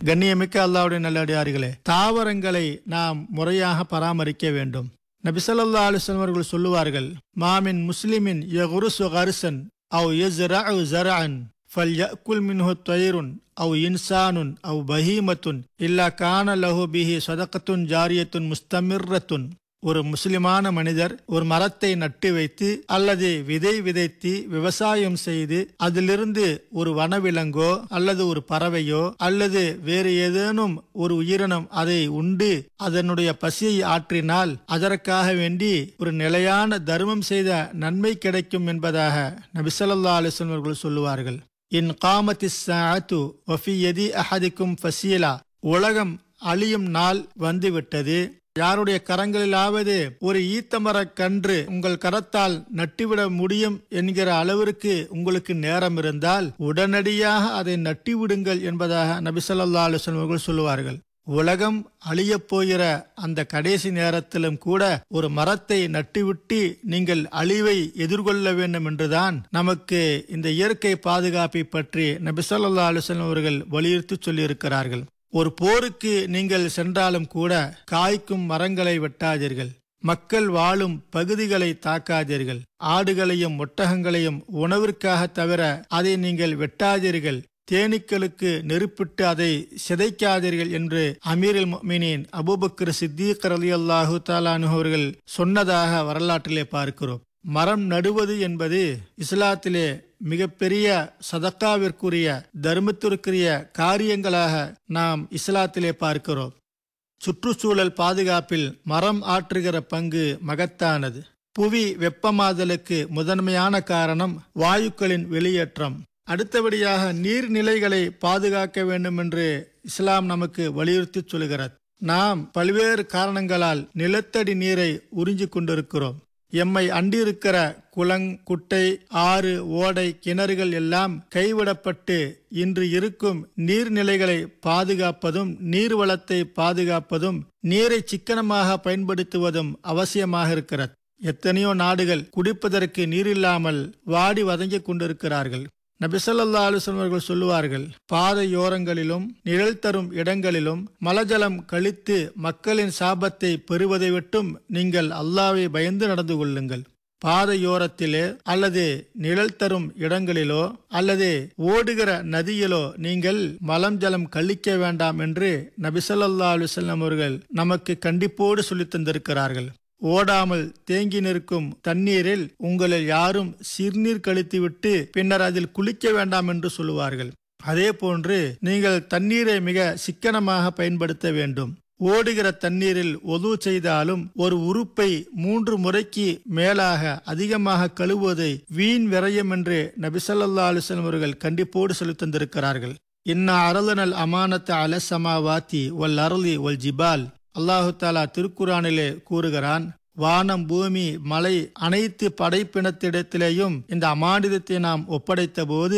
கண்ணியமிக்க அல்லாவுடைய நல்லடியார்களே தாவரங்களை நாம் முறையாக பராமரிக்க வேண்டும் நபிசல்லா அலுவலம் அவர்கள் சொல்லுவார்கள் மாமின் முஸ்லிமின் யகுருசு கருசன் அவ் யஸ்ரஅு ஜரஅன் فليأكل منه طير أو إنسان أو بهيمة إلا كان له به صدقة جارية مستمرة ஒரு முஸ்லிமான மனிதர் ஒரு மரத்தை நட்டு வைத்து அல்லது விதை விதைத்து விவசாயம் செய்து அதிலிருந்து ஒரு வனவிலங்கோ அல்லது ஒரு பறவையோ அல்லது வேறு ஏதேனும் ஒரு உயிரினம் அதை உண்டு அதனுடைய பசியை ஆற்றினால் அதற்காக வேண்டி ஒரு நிலையான தர்மம் செய்த நன்மை கிடைக்கும் என்பதாக நபிசல்லா அலிஸ்லம் அவர்கள் சொல்லுவார்கள் இன் காமத்தி சாத்து வஃபி எதி அஹதிக்கும் ஃபசீலா உலகம் அழியும் நாள் வந்துவிட்டது யாருடைய கரங்களிலாவது ஒரு ஈத்தமரக் கன்று உங்கள் கரத்தால் நட்டிவிட முடியும் என்கிற அளவிற்கு உங்களுக்கு நேரம் இருந்தால் உடனடியாக அதை நட்டிவிடுங்கள் என்பதாக நபிசல்லா அலுவலம் அவர்கள் சொல்லுவார்கள் உலகம் அழியப் போகிற அந்த கடைசி நேரத்திலும் கூட ஒரு மரத்தை நட்டுவிட்டு நீங்கள் அழிவை எதிர்கொள்ள வேண்டும் என்றுதான் நமக்கு இந்த இயற்கை பாதுகாப்பை பற்றி நபிசல்லா அலுவலம் அவர்கள் வலியுறுத்தி சொல்லியிருக்கிறார்கள் ஒரு போருக்கு நீங்கள் சென்றாலும் கூட காய்க்கும் மரங்களை வெட்டாதீர்கள் மக்கள் வாழும் பகுதிகளை தாக்காதீர்கள் ஆடுகளையும் ஒட்டகங்களையும் உணவிற்காக தவிர அதை நீங்கள் வெட்டாதீர்கள் தேனீக்களுக்கு நெருப்பிட்டு அதை சிதைக்காதீர்கள் என்று அமீரில் மீனின் அபூபக்கர் சித்தீக் அலி அல்லாஹு தாலானு அவர்கள் சொன்னதாக வரலாற்றிலே பார்க்கிறோம் மரம் நடுவது என்பது இஸ்லாத்திலே மிகப்பெரிய சதக்காவிற்குரிய தர்மத்திற்குரிய காரியங்களாக நாம் இஸ்லாத்திலே பார்க்கிறோம் சுற்றுச்சூழல் பாதுகாப்பில் மரம் ஆற்றுகிற பங்கு மகத்தானது புவி வெப்பமாதலுக்கு முதன்மையான காரணம் வாயுக்களின் வெளியேற்றம் அடுத்தபடியாக நீர்நிலைகளை பாதுகாக்க வேண்டும் என்று இஸ்லாம் நமக்கு வலியுறுத்தி சொல்கிறது நாம் பல்வேறு காரணங்களால் நிலத்தடி நீரை உறிஞ்சி கொண்டிருக்கிறோம் எம்மை அண்டிருக்கிற குளங் குட்டை ஆறு ஓடை கிணறுகள் எல்லாம் கைவிடப்பட்டு இன்று இருக்கும் நீர்நிலைகளை பாதுகாப்பதும் நீர்வளத்தை பாதுகாப்பதும் நீரை சிக்கனமாக பயன்படுத்துவதும் அவசியமாக இருக்கிறது எத்தனையோ நாடுகள் குடிப்பதற்கு நீரில்லாமல் வாடி வதங்கிக் கொண்டிருக்கிறார்கள் நபிசல்லா அலுவலம் அவர்கள் சொல்லுவார்கள் பாதையோரங்களிலும் நிழல் தரும் இடங்களிலும் மலஜலம் கழித்து மக்களின் சாபத்தை பெறுவதை விட்டும் நீங்கள் அல்லாவை பயந்து நடந்து கொள்ளுங்கள் பாதையோரத்திலே அல்லது நிழல் தரும் இடங்களிலோ அல்லது ஓடுகிற நதியிலோ நீங்கள் மலம் ஜலம் கழிக்க வேண்டாம் என்று நபிசல்லா அலுவலம் அவர்கள் நமக்கு கண்டிப்போடு சொல்லித் தந்திருக்கிறார்கள் ஓடாமல் தேங்கி நிற்கும் தண்ணீரில் உங்களில் யாரும் சிறுநீர் கழித்துவிட்டு பின்னர் அதில் குளிக்க வேண்டாம் என்று சொல்லுவார்கள் அதே போன்று நீங்கள் தண்ணீரை மிக சிக்கனமாக பயன்படுத்த வேண்டும் ஓடுகிற தண்ணீரில் ஒது செய்தாலும் ஒரு உறுப்பை மூன்று முறைக்கு மேலாக அதிகமாக கழுவுவதை வீண் விரயம் என்று நபிசல்லா அலுவலம் அவர்கள் கண்டிப்போடு சொல்லி தந்திருக்கிறார்கள் இன்னா அரலனல் அமானத்த அலசமா வாத்தி ஒல் அருளி ஒல் ஜிபால் அல்லாஹு தாலா திருக்குறானிலே கூறுகிறான் வானம் பூமி மலை அனைத்து படைப்பினத்திடத்திலேயும் இந்த அமானிதத்தை நாம் ஒப்படைத்த போது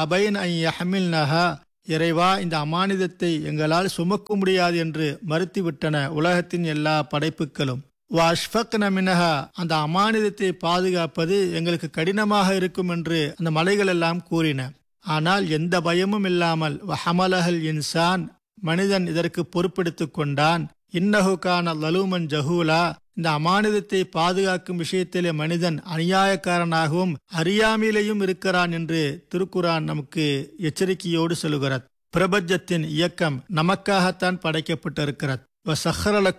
இறைவா இந்த அமானிதத்தை எங்களால் சுமக்க முடியாது என்று மறுத்துவிட்டன உலகத்தின் எல்லா படைப்புகளும் வாஷ்பக்ன மினஹா அந்த அமானிதத்தை பாதுகாப்பது எங்களுக்கு கடினமாக இருக்கும் என்று அந்த மலைகள் எல்லாம் கூறின ஆனால் எந்த பயமும் இல்லாமல் வஹமலஹல் இன்சான் மனிதன் இதற்கு பொறுப்பெடுத்துக் கொண்டான் இன்னஹுகான லலூமன் ஜஹூலா இந்த அமானிதத்தை பாதுகாக்கும் விஷயத்திலே மனிதன் அநியாயக்காரனாகவும் அறியாமையிலேயும் இருக்கிறான் என்று திருக்குரான் நமக்கு எச்சரிக்கையோடு சொல்லுகிறது பிரபஞ்சத்தின் இயக்கம் நமக்காகத்தான் படைக்கப்பட்டிருக்கிறது